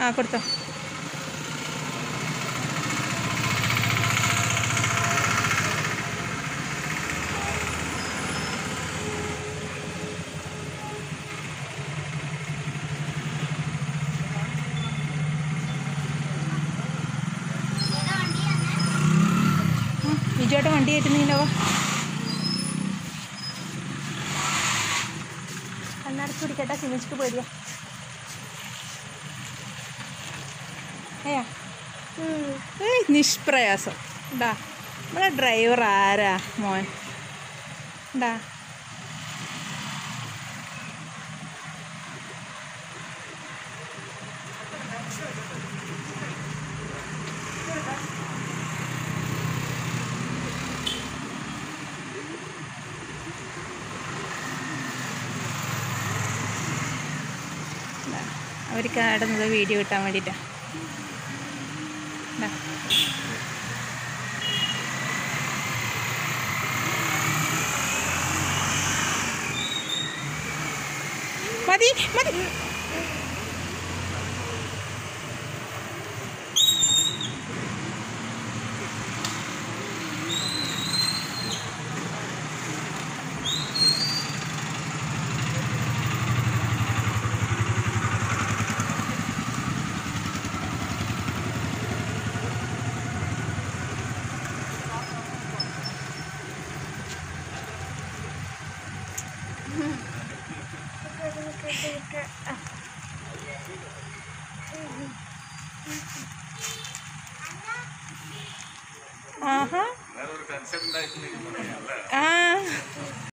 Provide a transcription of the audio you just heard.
കൊടുത്തോ ബിജുവേട്ടൻ വണ്ടി കയറ്റുന്നീലോ കണ്ണടച്ച് പിടിക്കട്ടെ സിമിച്ചിക്ക് പേടിയാ ഏയാ ഏയ് നിഷ്പ്രയാസം ഉണ്ടാ നമ്മുടെ ഡ്രൈവർ ആരാ മോൻ ഉണ്ടാ ഇതാ, അവർക്ക് നടന്നത് വീഡിയോ കിട്ടാൻ വേണ്ടിയിട്ടാ ഇതാ. മതി മതി ആഹാ വേറെ ഒരു ടെൻഷൻ ഉണ്ടായിട്ടില്ല